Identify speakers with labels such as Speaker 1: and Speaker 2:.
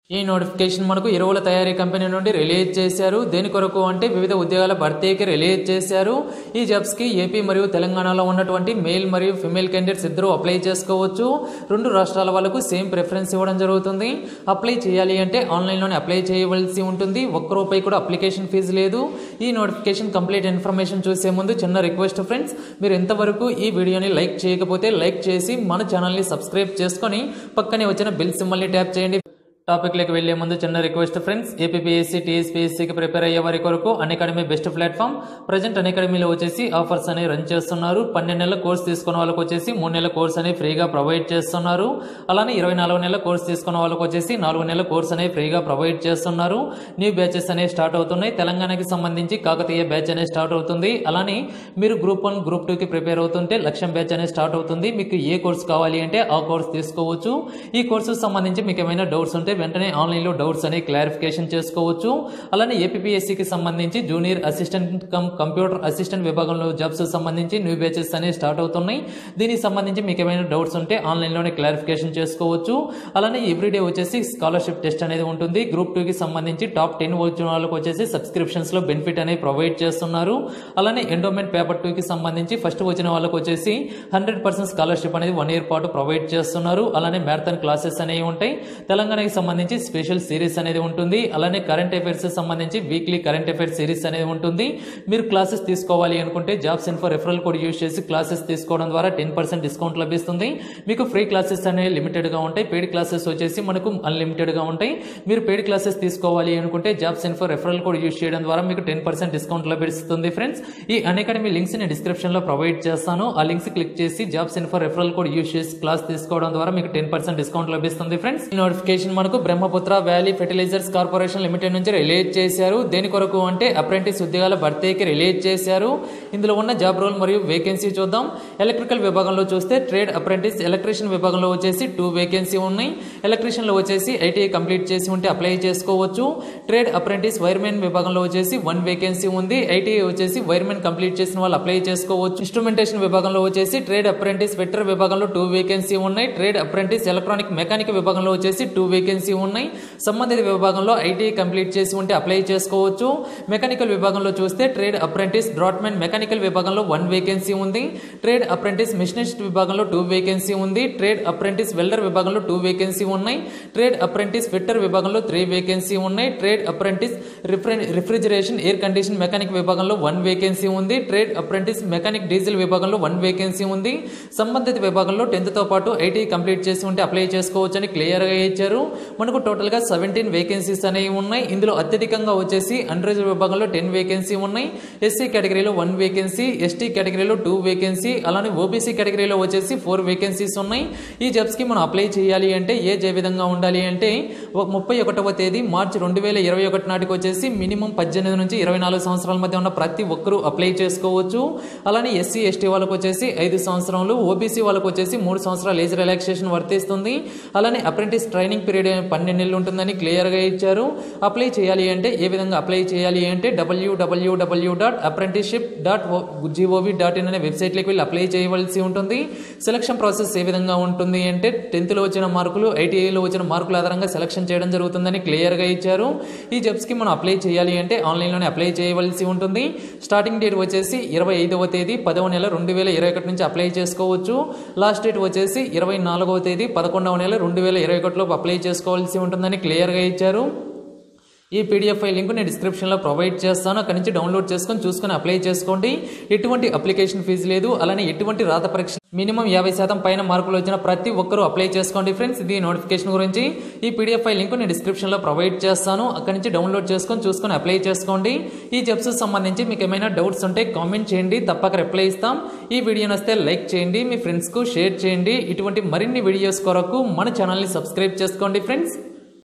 Speaker 1: ఈ నోటిఫికేషన్ మనకు ఎరువుల తయారీ కంపెనీ నుండి రిలీజ్ చేశారు దేని కొరకు అంటే వివిధ ఉద్యోగాల భర్తీకి రిలీజ్ చేశారు ఈ జాబ్స్ కి ఏపీ మరియు తెలంగాణలో ఉన్నటువంటి మేల్ మరియు ఫిమేల్ క్యాండిడేట్స్ ఇద్దరు అప్లై చేసుకోవచ్చు రెండు రాష్ట్రాల వాళ్ళకు సేమ్ ప్రిఫరెన్స్ ఇవ్వడం జరుగుతుంది అప్లై చేయాలి అంటే ఆన్లైన్లోనే అప్లై చేయవలసి ఉంటుంది ఒక్క రూపాయి కూడా అప్లికేషన్ ఫీజు లేదు ఈ నోటిఫికేషన్ కంప్లీట్ ఇన్ఫర్మేషన్ చూసే ముందు చిన్న రిక్వెస్ట్ ఫ్రెండ్స్ మీరు ఎంతవరకు ఈ వీడియోని లైక్ చేయకపోతే లైక్ చేసి మన ఛానల్ని సబ్స్క్రైబ్ చేసుకొని పక్కనే వచ్చిన బిల్ సింబల్ని ట్యాప్ చేయండి టాపిక్లోకి వెళ్లే ముందు చిన్న రిక్వెస్ట్ ఫ్రెండ్స్ ఏపీఎస్సీ టీఎస్పీఎస్సీకి ప్రిపేర్ అయ్యే వారి కొరకు అకాడమీ బెస్ట్ ప్లాట్ఫామ్ ప్రజెంట్ అకాడమీలో వచ్చేసి ఆఫర్స్ అనేవి రన్ చేస్తున్నారు పన్నెండు నెలల కోర్స్ తీసుకున్న వాళ్ళకి వచ్చేసి మూడు నెలల కోర్స్ అనేవి ఫ్రీగా ప్రొవైడ్ చేస్తున్నారు అలానే ఇరవై నాలుగు నెలల కోర్స్ తీసుకున్న వాళ్ళకి వచ్చేసి నాలుగు నెలల కోర్స్ అనేవి ఫ్రీగా ప్రొవైడ్ చేస్తున్నారు న్యూ బ్యాచెస్ అనేవి స్టార్ట్ అవుతున్నాయి తెలంగాణకి సంబంధించి కాకతీయ బ్యాచ్ అనేది స్టార్ట్ అవుతుంది అలానే మీరు గ్రూప్ వన్ గ్రూప్ టూకి ప్రిపేర్ అవుతుంటే లక్ష్యం బ్యాచ్ అనేది స్టార్ట్ అవుతుంది మీకు ఏ కోర్స్ కావాలి అంటే ఆ కోర్స్ తీసుకోవచ్చు ఈ కోర్సు సంబంధించి మీకు ఏమైనా డౌట్స్ ఉంటే వెంటనే ఆన్లైన్లో డౌట్స్ అనేవి క్లారిఫికేషన్ చేసుకోవచ్చు అలానే ఏపీఎస్సికి సంబంధించి junior assistant cum computer assistant విభాగంలో జాబ్స్ సంబంధించి న్యూ బ్యాచెస్ అనేవి స్టార్ట్ అవుతున్నాయి దీనికి సంబంధించి మీకు ఏమైనా డౌట్స్ ఉంటే ఆన్లైన్లోనే క్లారిఫికేషన్ చేసుకోవచ్చు అలానే ఎవ్రీడే వచ్చేసి స్కాలర్షిప్ టెస్ట్ అనేది ఉంటుంది గ్రూప్ టూకి సంబంధించి టాప్ టెన్ వచ్చిన వాళ్ళకి వచ్చేసి సబ్స్క్రిప్షన్స్లో బెనిఫిట్ అనేది ప్రొవైడ్ చేస్తున్నారు అలానే ఎండోమెంట్ పేపర్ టూకి సంబంధించి ఫస్ట్ వచ్చిన వాళ్ళకి వచ్చేసి హండ్రెడ్ పర్సెంట్ స్కాలర్షిప్ అనేది వన్ ఇయర్ పాటు ప్రొవైడ్ చేస్తున్నారు అలానే మ్యారథాన్ క్లాసెస్ అనేవి ఉంటాయి తెలంగాణకి సంబంధించి స్పెషల్ సిరీస్ అనేది ఉంటుంది అలానే కరెంట్ అఫైర్స్ సంబంధించి వీక్లీ కరెంట్ అఫైర్స్ సిరీస్ అనేది ఉంటుంది మీరు క్లాసెస్ తీసుకోవాలి అనుకుంటే jobs info referral code use చేసి క్లాసెస్ తీసుకోవడం ద్వారా టెన్ పర్సెంట్ డిస్కౌంట్ లభిస్తుంది మీకు ఫ్రీ క్లాసెస్ అనేవి లిమిటెడ్గా ఉంటాయి పెయిడ్ క్లాసెస్ వచ్చేసి మనకు అన్లిమిటెడ్గా ఉంటాయి మీరు పెయిడ్ క్లాసెస్ తీసుకోవాలి అనుకుంటే jobs info referral code use చేయడం ద్వారా మీకు టెన్ పర్సెంట్ డిస్కౌంట్ లభిస్తుంది ఫ్రెండ్స్ ఈ అకాడమీ లింక్స్ నేను డిస్క్రిప్షన్లో ప్రొవైడ్ చేస్తాను ఆ లింక్స్ క్లిక్ చేసి jobs info referral code use చేసి క్లాస్ తీసుకోవడం ద్వారా మీకు టెన్ పర్సెంట్ డిస్కౌంట్ లభిస్తుంది ఫ్రెండ్స్ ఈ నోటిఫికేషన్ మనకు Brahmaputra valley fertilizers corporation limited నుంచి రిలీజ్ చేశారు దేని కొరకు అంటే అప్రెంటిస్ ఉద్యోగాల భర్తీకి రిలీజ్ చేశారు ఇందులో ఉన్న జాబ్ రోల్ మరియు వేకెన్సీ చూద్దాం ఎలక్ట్రికల్ విభాగంలో చూస్తే ట్రేడ్ అప్రెంటిస్ ఎలక్ట్రీషియన్ విభాగంలో వచ్చేసి టూ వేకెన్సీ ఉన్నాయి ఎలక్ట్రీషియన్లో వచ్చేసి ఐటీఐ కంప్లీట్ చేసి ఉంటే అప్లై చేసుకోవచ్చు ట్రేడ్ అప్రెంటిస్ వైర్మెన్ విభాగంలో వచ్చేసి వన్ వేకెన్సీ ఉంది ఐటీఐ వచ్చేసి వైర్మెన్ కంప్లీట్ చేసిన వాళ్ళు అప్లై చేసుకోవచ్చు ఇన్స్ట్రుమెంటేషన్ విభాగంలో వచ్చేసి ట్రేడ్ అప్రెంటిస్ వెటర్ విభాగంలో టూ వేకెన్సీ ఉన్నాయి ట్రేడ్ అప్రెంటిస్ ఎలక్ట్రానిక్ మెకానిక్ విభాగంలో వచ్చేసి టూ వేకెన్సీ ఉన్నాయి సంబంధిత విభాగంలో ఐటీఐ కంప్లీట్ చేసి ఉంటే అప్లై చేసుకోవచ్చు మెకానికల్ విభాగంలో చూస్తే ట్రేడ్ అప్రెంటిస్ డ్రాట్మెన్ మెకానికల్ విభాగంలో వన్ వేకెన్సీ ఉంది ట్రేడ్ అప్రెంటిస్ మిషనిస్ట్ విభాగంలో టూ వేకెన్సీ ఉంది ట్రేడ్ అప్రెంటిస్ వెల్డర్ విభాగంలో టూ వేకెన్సీ ఉన్నాయి ట్రేడ్ అప్రెంటిస్ ఫిట్టర్ విభాగంలో త్రీ వేకెన్సీ ఉన్నాయి trade apprentice refrigeration air condition mechanic విభాగంలో వన్ వేకెన్సీ ఉంది ట్రేడ్ అప్రెంటిస్ మెకానిక్ డీజిల్ విభాగంలో వన్ వేకెన్సీ ఉంది సంబంధిత విభాగంలో టెన్త్ తో పాటు ఐటీ కంప్లీట్ చేసి ఉంటే అప్లై చేసుకోవచ్చు అని క్లియర్ గా ఇచ్చారు మనకు టోటల్ గా సెవెంటీన్ వేకెన్సీస్ అనేవి ఉన్నాయి ఇందులో అత్యధికంగా వచ్చేసి అన్రిజర్వ్ విభాగంలో టెన్ వేకెన్సీ ఉన్నాయి ఎస్సీ కేటగిరీలో వన్ వేకెన్సీ ఎస్టీ కేటగిరీలో టూ వేకెన్సీ అలానే ఓబీసీ కేటగిరీలో వచ్చేసి ఫోర్ వేకెన్సీస్ ఉన్నాయి ఈ జాబ్స్ కి మనం అప్లై చేయాలి అంటే ఏజ్ ఏ విధంగా ఉండాలి అంటే ఒక ముప్పై ఒకటవ తేదీ మార్చి రెండు వేల ఇరవై ఒకటి నాటికి వచ్చేసి మినిమం పద్దెనిమిది నుంచి ఇరవై నాలుగు సంవత్సరాల మధ్య ఉన్న ప్రతి ఒక్కరూ అప్లై చేసుకోవచ్చు అలానే ఎస్సీ ఎస్టీ వాళ్ళకి వచ్చేసి ఐదు సంవత్సరాలు ఓబీసీ వాళ్ళకి వచ్చేసి మూడు సంవత్సరాలు ఏజ్ రిలాక్సేషన్ వర్తిస్తుంది అలానే అప్రెంటిస్ ట్రైనింగ్ పీరియడ్ పన్నెండు నెలలు ఉంటుందని క్లియర్గా ఇచ్చారు అప్లై చేయాలి అంటే ఏ విధంగా అప్లై చేయాలి అంటే డబ్ల్యూడబ్ల్యూడబ్ల్యూ dot apprenticeship dot GOV dot in అనే వెబ్సైట్లోకి వెళ్ళి అప్లై చేయవలసి ఉంటుంది సెలక్షన్ ప్రాసెస్ ఏ విధంగా ఉంటుంది అంటే టెన్త్లో వచ్చిన మార్కులు ఐటీఐలో వచ్చిన మార్కుల ఆధారంగా సెలక్షన్ చేయడం జరుగుతుందని క్లియర్గా ఇచ్చారు ఈ జాబ్స్కి మనం అప్లై చేయాలి అంటే ఆన్లైన్లోనే అప్లై చేయవలసి ఉంటుంది స్టార్టింగ్ డేట్ వచ్చేసి ఇరవై ఐదవ తేదీ పదవ నెల రెండు వేల ఇరవై ఒకటి నుంచి అప్లై చేసుకోవచ్చు లాస్ట్ డేట్ వచ్చేసి ఇరవై నాలుగవ తేదీ పదకొండవ నెల రెండు వేల ఇరవై ఒకటిలో అప్లై చేసుకోవాల్సి ఉంటుందని క్లియర్గా ఇచ్చారు ఈ పీడిఎఫ్ ఫైల్ లింక్ నేను డిస్క్రిప్షన్లో ప్రొవైడ్ చేస్తాను అక్కడి నుంచి డౌన్లోడ్ చేసుకొని చూసుకొని అప్లై చేసుకోండి ఎటువంటి అప్లికేషన్ ఫీజు లేదు అలానే ఎటువంటి రాత పరీక్ష మినిమం యాభై శాతం పైన మార్కులు వచ్చిన ప్రతి ఒక్కరూ అప్లై చేసుకోండి ఫ్రెండ్స్ ఇది నోటిఫికేషన్ గురించి ఈ పీడిఎఫ్ ఫైల్ లింక్ నేను డిస్క్రిప్షన్లో ప్రొవైడ్ చేస్తాను అక్కడి నుంచి డౌన్లోడ్ చేసుకొని చూసుకొని అప్లై చేసుకోండి ఈ జబ్స్ సంబంధించి మీకు ఏమైనా డౌట్స్ ఉంటే కామెంట్ చేయండి తప్పక రిప్లై ఇస్తాం ఈ వీడియో నస్తే లైక్ చేయండి మీ ఫ్రెండ్స్కు షేర్ చేయండి ఇటువంటి మరిన్ని వీడియోస్ కొరకు మన ఛానల్ని సబ్స్క్రైబ్ చేసుకోండి ఫ్రెండ్స్